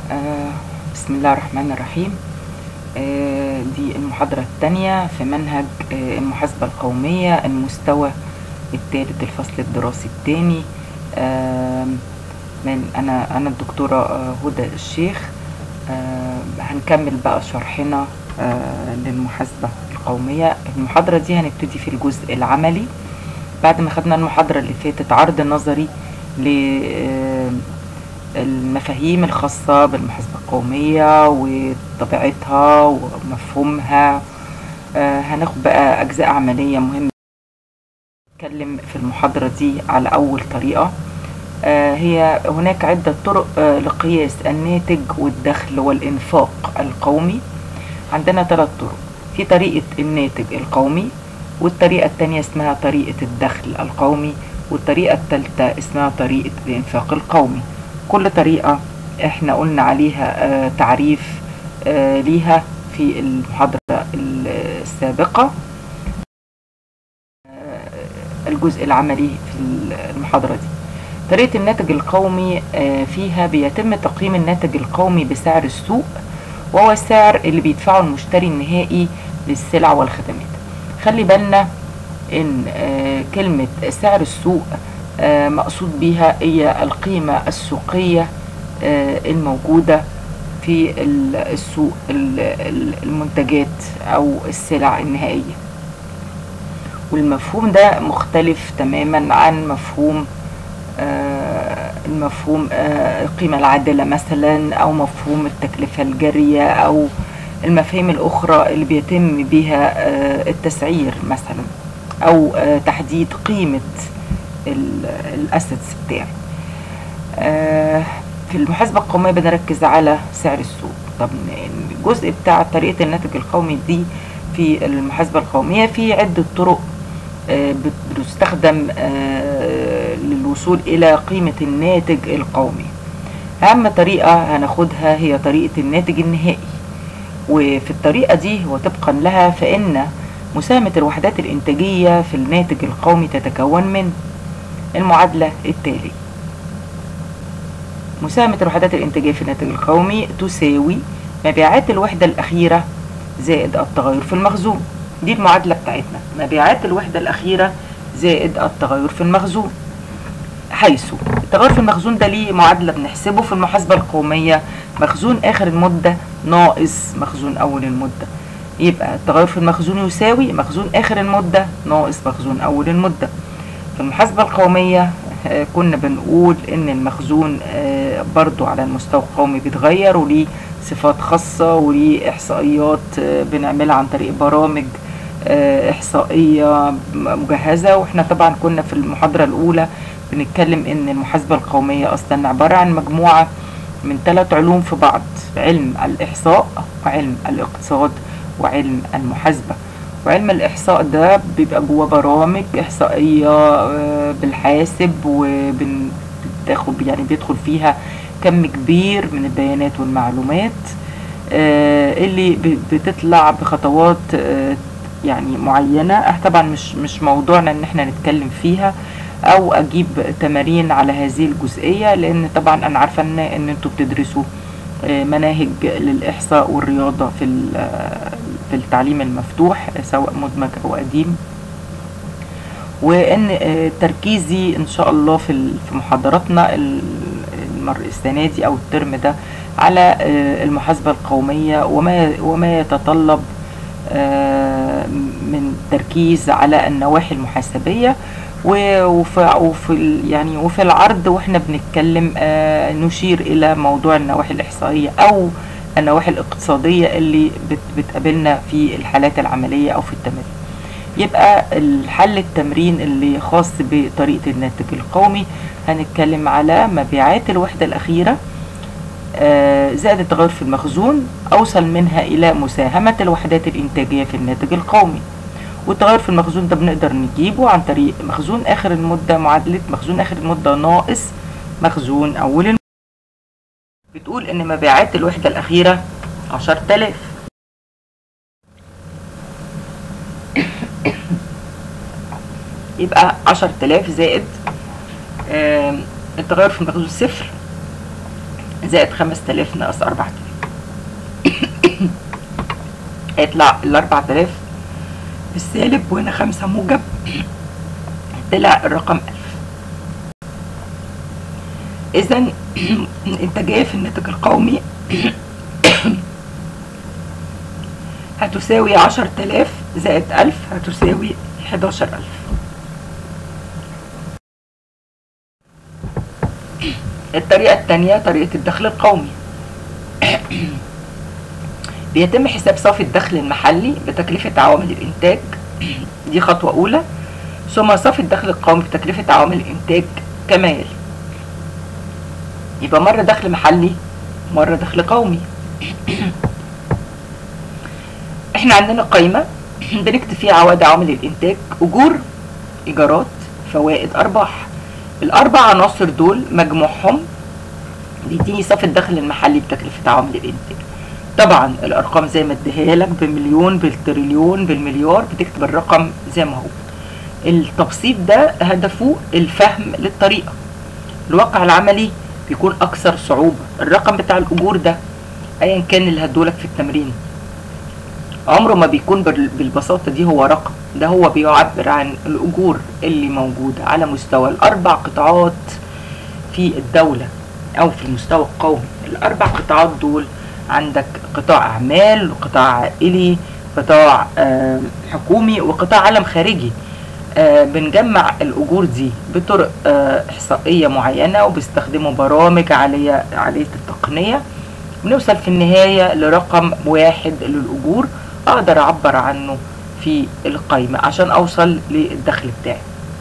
آه، بسم الله الرحمن الرحيم آه، دي المحاضرة الثانية في منهج آه، المحاسبة القومية المستوى الثالث الفصل الدراسي الثاني من أنا أنا الدكتورة آه، هدى الشيخ آه، هنكمل بقى شرحنا آه، للمحاسبة القومية المحاضرة دي هنبتدي في الجزء العملي بعد ما خدنا المحاضرة اللي فاتت عرض نظري ل آه، المفاهيم الخاصة بالمحاسبة القومية وطبيعتها ومفهومها آه، هناخد بقى أجزاء عملية مهمة نتكلم في المحاضرة دي على أول طريقة آه، هي هناك عدة طرق آه، لقياس الناتج والدخل والإنفاق القومي عندنا ثلاث طرق في طريقة الناتج القومي والطريقة التانية اسمها طريقة الدخل القومي والطريقة التالتة اسمها طريقة الإنفاق القومي كل طريقة احنا قلنا عليها آه، تعريف آه، ليها في المحاضرة السابقة آه، الجزء العملي في المحاضرة دي طريقة الناتج القومي آه، فيها بيتم تقييم الناتج القومي بسعر السوق وهو السعر اللي بيدفعه المشتري النهائي للسلع والخدمات خلي بالنا ان آه، كلمة سعر السوق آه، مقصود بيها هي القيمة السوقية آه، الموجودة في ال- السوق ال- ال- المنتجات أو السلع النهائية والمفهوم ده مختلف تماما عن مفهوم آه، المفهوم آه، القيمة العادلة مثلا أو مفهوم التكلفة الجارية أو المفاهيم الأخرى اللي بيتم بها آه، التسعير مثلا أو آه، تحديد قيمة الاسيتس بتاعي آه، في المحاسبة القومية بنركز على سعر السوق طب الجزء بتاع طريقة الناتج القومي دي في المحاسبة القومية في عدة طرق آه، بت- بتستخدم آه، للوصول إلى قيمة الناتج القومي أهم طريقة هناخدها هي طريقة الناتج النهائي وفي الطريقة دي وطبقا لها فإن مساهمة الوحدات الإنتاجية في الناتج القومي تتكون من المعادلة التالية مساهمة الوحدات الإنتاجية في الناتج القومي تساوي مبيعات الوحدة الأخيرة زائد التغير في المخزون دي المعادلة بتاعتنا مبيعات الوحدة الأخيرة زائد التغير في المخزون حيث التغير في المخزون ده ليه معادلة بنحسبه في المحاسبة القومية مخزون آخر المدة ناقص مخزون أول المدة يبقى التغير في المخزون يساوي مخزون آخر المدة ناقص مخزون أول المدة في المحاسبة القومية آه، كنا بنقول ان المخزون آه، برضو على المستوى القومي بيتغير وليه صفات خاصة وليه احصائيات آه، بنعملها عن طريق برامج آه، احصائية م- مجهزة واحنا طبعا كنا في المحاضرة الاولى بنتكلم ان المحاسبة القومية اصلا عبارة عن مجموعة من ثلاث علوم في بعض علم الاحصاء وعلم الاقتصاد وعلم المحاسبة وعلم الإحصاء ده بيبقى جواه برامج إحصائية آه، بالحاسب وبتاخد يعني بيدخل فيها كم كبير من البيانات والمعلومات آه، اللي ب- بتطلع بخطوات آه، يعني معينة آه، طبعا مش مش موضوعنا ان احنا نتكلم فيها او اجيب تمارين على هذه الجزئية لان طبعا انا عارفة ان ان انتوا بتدرسوا آه، مناهج للإحصاء والرياضة في ال- آه، في التعليم المفتوح آه، سواء مدمج أو قديم وإن آه، تركيزي إن شاء الله في ال- في محاضراتنا ال- المر السنة دي أو الترم ده على آه، المحاسبة القومية وما وما يتطلب آه، من تركيز على النواحي المحاسبية و- وفي وفي ال- يعني وفي العرض واحنا بنتكلم آه، نشير الى موضوع النواحي الاحصائيه او النواحي الاقتصاديه اللي بت- بتقابلنا في الحالات العمليه او في التمارين يبقى الحل التمرين اللي خاص بطريقه الناتج القومي هنتكلم على مبيعات الوحده الاخيره آه، زائد التغير في المخزون اوصل منها الى مساهمه الوحدات الانتاجيه في الناتج القومي والتغير في المخزون ده بنقدر نجيبه عن طريق مخزون اخر المدة معادلة مخزون اخر المدة ناقص مخزون اول المدة بتقول ان مبيعات الوحدة الاخيرة عشر تلاف يبقى عشر تلاف زائد آم، التغير في المخزون صفر زائد 5000 ناقص 4000 هيطلع ال 4000 بالسالب وهنا 5 موجب طلع الرقم 1000 اذا الانتاجيه في الناتج القومي هتساوي 10000 زائد 1000 هتساوي 11000 الطريقة التانية طريقة الدخل القومي بيتم حساب صافي الدخل المحلي بتكلفة عوامل الإنتاج دي خطوة أولى ثم صافي الدخل القومي بتكلفة عوامل الإنتاج كما يلي يبقى مرة دخل محلي مرة دخل قومي احنا عندنا قائمة بنكتب فيها عوائد عوامل الإنتاج أجور إيجارات فوائد أرباح الأربع عناصر دول مجموعهم بيديني صافي الدخل المحلي بتكلفة عوامل الإنتاج طبعا الأرقام زي ما اديها لك بمليون بالتريليون بالمليار بتكتب الرقم زي ما هو التبسيط ده هدفه الفهم للطريقة الواقع العملي بيكون أكثر صعوبة الرقم بتاع الأجور ده أيا كان اللي هدولك في التمرين عمره ما بيكون بالبساطة دي هو رقم ده هو بيعبر عن الأجور اللي موجودة على مستوى الأربع قطاعات في الدولة أو في المستوى القومي الأربع قطاعات دول عندك قطاع أعمال وقطاع عائلي قطاع آه حكومي وقطاع عالم خارجي آه بنجمع الأجور دي بطرق آه إحصائية معينة وبيستخدموا برامج عالية عالية التقنية بنوصل في النهاية لرقم واحد للأجور أقدر أعبر عنه في القائمة عشان أوصل للدخل بتاعي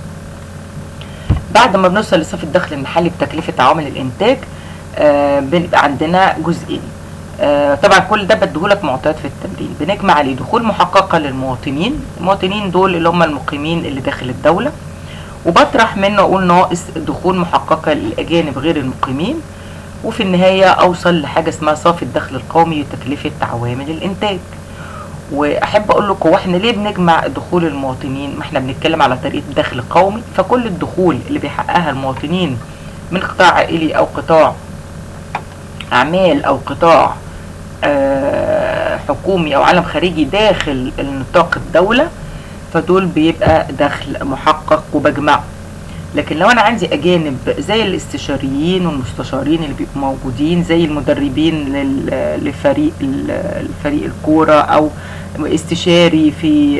بعد ما بنوصل لصافي الدخل المحلي بتكلفة عوامل الإنتاج آه بنبقى عندنا جزئين آه طبعا كل ده بديهولك معطيات في التمرين بنجمع عليه دخول محققة للمواطنين المواطنين دول اللي هم المقيمين اللي داخل الدولة وبطرح منه أقول ناقص دخول محققة للأجانب غير المقيمين وفي النهاية أوصل لحاجة اسمها صافي الدخل القومي وتكلفة عوامل الإنتاج واحب اقول لكم هو احنا ليه بنجمع دخول المواطنين ما احنا بنتكلم على طريقه دخل قومي فكل الدخول اللي بيحققها المواطنين من قطاع عائلي او قطاع اعمال او قطاع آه حكومي او عالم خارجي داخل نطاق الدوله فدول بيبقى دخل محقق وبجمعه لكن لو انا عندي اجانب زي الاستشاريين والمستشارين اللي بيبقوا موجودين زي المدربين لفريق الفريق الكوره او استشاري في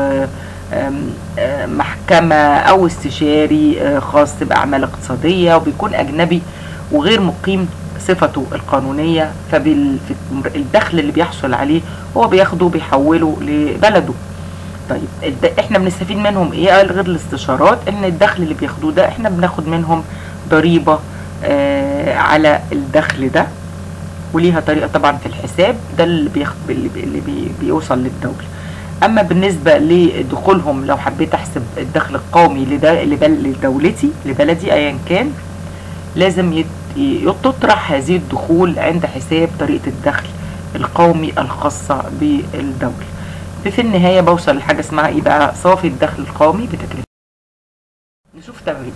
محكمة أو استشاري خاص بأعمال اقتصادية وبيكون أجنبي وغير مقيم صفته القانونية فالدخل اللي بيحصل عليه هو بياخده بيحوله لبلده طيب احنا بنستفيد منهم ايه غير الاستشارات ان الدخل اللي بياخدوه ده احنا بناخد منهم ضريبة آه على الدخل ده وليها طريقه طبعا في الحساب ده اللي بيخ... اللي, بي... اللي بي... بيوصل للدوله اما بالنسبه لدخولهم لو حبيت احسب الدخل القومي لده... لبل... لدولتي لبلدي ايا كان لازم يت... تطرح هذه الدخول عند حساب طريقه الدخل القومي الخاصه بالدوله في النهايه بوصل لحاجه اسمها ايه بقى صافي الدخل القومي بتكلفه نشوف تمرين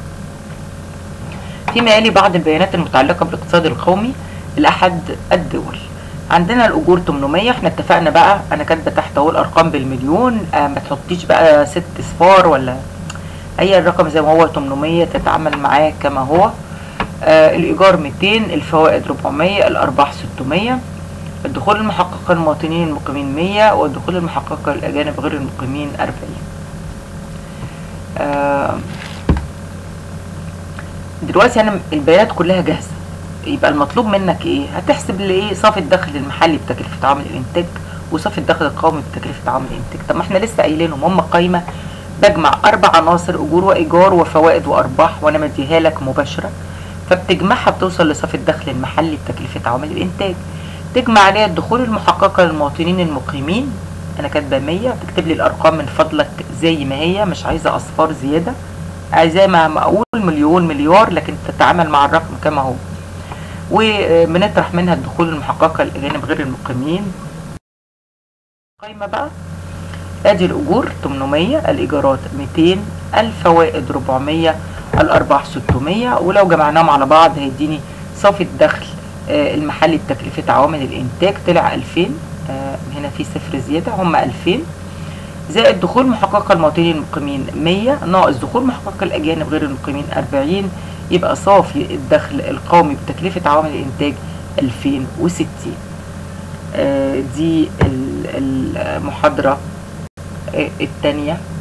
فيما يلي بعض البيانات المتعلقه بالاقتصاد القومي لأحد الدول عندنا الأجور 800 احنا اتفقنا بقى أنا كاتبة تحت أهو الأرقام بالمليون آه ما تحطيش بقى ست صفار ولا أي الرقم زي ما هو 800 تتعامل معاه كما هو آه الإيجار 200 الفوائد 400 الأرباح 600 الدخول المحققة للمواطنين المقيمين 100 والدخول المحققة للأجانب غير المقيمين 40 آه دلوقتي أنا البيانات كلها جاهزة يبقى المطلوب منك ايه هتحسب لي ايه صافي الدخل المحلي بتكلفه عامل الانتاج وصافي الدخل القومي بتكلفه عامل الانتاج طب ما احنا لسه قايلينهم هم قايمه بجمع اربع عناصر اجور وايجار وفوائد وارباح وانا مديها لك مباشره فبتجمعها بتوصل لصافي الدخل المحلي بتكلفه عوامل الانتاج تجمع عليها الدخول المحققه للمواطنين المقيمين انا كاتبه 100 تكتب لي الارقام من فضلك زي ما هي مش عايزه اصفار زياده عايزاه ما اقول مليون مليار لكن تتعامل مع الرقم كما هو وبنطرح منها الدخول المحققة للأجانب غير المقيمين قايمة بقى ادي الأجور 800 الإيجارات 200 الفوائد 400 الأرباح 600 ولو جمعناهم على بعض هيديني صافي الدخل آه، المحلي بتكلفة عوامل الإنتاج طلع 2000 آه، هنا في صفر زيادة هم 2000 زائد دخول محققة المواطنين المقيمين 100 ناقص دخول محققة الأجانب غير المقيمين 40 يبقى صافي الدخل القومي بتكلفة عوامل الإنتاج 2060 آه، دي ال- المحاضرة الثانية